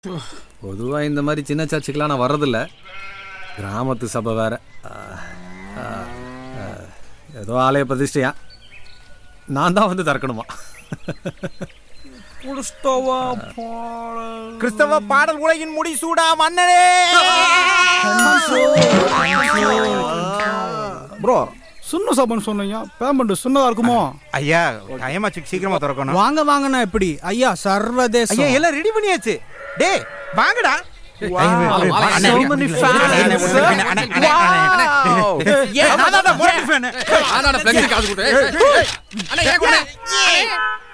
பொதுவாக இந்த மாதிரி சின்ன சர்ச்சுக்கெலாம் நான் வர்றதில்ல கிராமத்து சபை வேற ஆ, ஆ, ஆ, ஏதோ ஆலய பிரதிஷ்டையா நான் தான் வந்து திறக்கணுமா கிறிஸ்தவ பாடல் உலகின் முடிசூடா மன்னனே ப்ரோ சுண்ண சாப்பான்னு சொன்னீங்க பேமெண்ட் சுண்ணதா இருக்குமோ ஐயா டைம் ஆச்சு சீக்கிரமா திறக்கணும் வாங்க வாங்கண்ணா எப்படி ஐயா சர்வதேச ஐயா எல்லாம் ரெடி பண்ணியாச்சு டேய் வாங்கடா So many fans. ஏன், நான் தான் முரட்டு fan. அண்ணா, அண்ணா, flexi காசு கொடு. ஏய், ஏய், ஏய். அண்ணா, ஏன் கொடு?